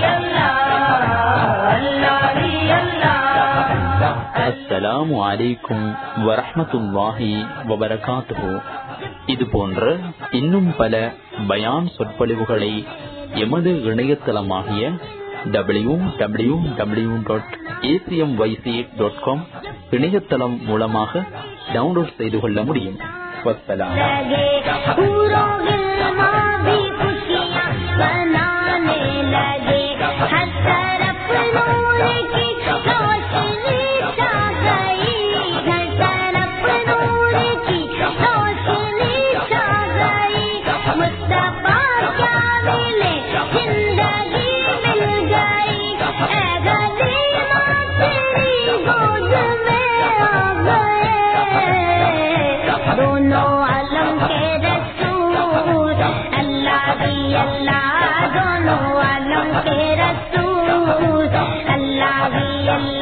அஸ்ஸலாமு அலைக்கும் வரஹ்மத்துல்லாஹி வபரகாத்துஹு இது போன்ற இன்னும் பல பயான் சொற்பொழிவுகளை எமது இணையதளமாகிய W W W dot ACM YC dot com இணையதளம் மூலமாக டவுன்லோட் செய்து கொள்ள முடியும் வசலாம் लगे पूरों गिलमा भी खुशियाँ बनाने लगे हर तरफ नूर की रोशनी छा गई हर तरफ नूर की रोशनी छा गई मुस्तफा क्या मिले जिंदगी मिल गई ऐ गरीबा तेरी गोद में आ गए दोनों आलम के रसूल अल्लाह भी अल्लाह दोनों आलम के रसूल अल्लाह भी अल्लाह